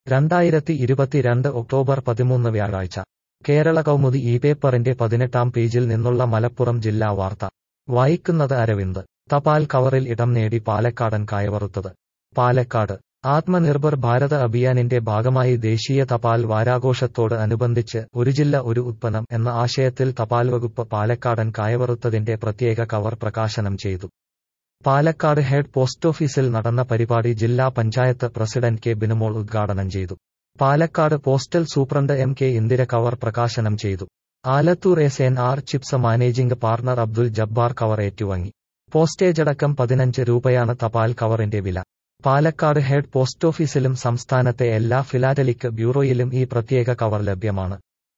രണ്ടായിരത്തി ഇരുപത്തിരണ്ട് ഒക്ടോബർ പതിമൂന്ന് വ്യാഴാഴ്ച കേരള കൗമുദി ഈ പേപ്പറിന്റെ പതിനെട്ടാം പേജിൽ നിന്നുള്ള മലപ്പുറം ജില്ലാ വാർത്ത വായിക്കുന്നത് അരവിന്ദ് തപാൽ കവറിൽ ഇടം നേടി പാലക്കാടൻ കായവറുത്തത് പാലക്കാട് ആത്മനിർഭർ ഭാരത് അഭിയാനിന്റെ ഭാഗമായി ദേശീയ തപാൽ വാരാഘോഷത്തോട് അനുബന്ധിച്ച് ഒരു ജില്ല ഒരു ഉത്പന്നം എന്ന ആശയത്തിൽ തപാൽ വകുപ്പ് പാലക്കാടൻ കായവറുത്തതിന്റെ പ്രത്യേക കവർ പ്രകാശനം ചെയ്തു പാലക്കാട് ഹെഡ് പോസ്റ്റ് ഓഫീസിൽ നടന്ന പരിപാടി ജില്ലാ പഞ്ചായത്ത് പ്രസിഡന്റ് കെ ബിനുമോൾ ഉദ്ഘാടനം ചെയ്തു Palakkad postal superintendent M K Indira cover പ്രകാശനം ചെയ്തു Alathur S N R chips managing partner Abdul Jabbar cover ഏറ്റുവാങ്ങി പോസ്റ്റേജ് അടക്കം പതിനഞ്ച് രൂപയാണ് തപാൽ കവറിന്റെ വില പാലക്കാട് ഹെഡ് പോസ്റ്റ് ഓഫീസിലും സംസ്ഥാനത്തെ എല്ലാ ഫിലാറ്റലിക് ബ്യൂറോയിലും ഈ പ്രത്യേക കവർ ലഭ്യമാണ്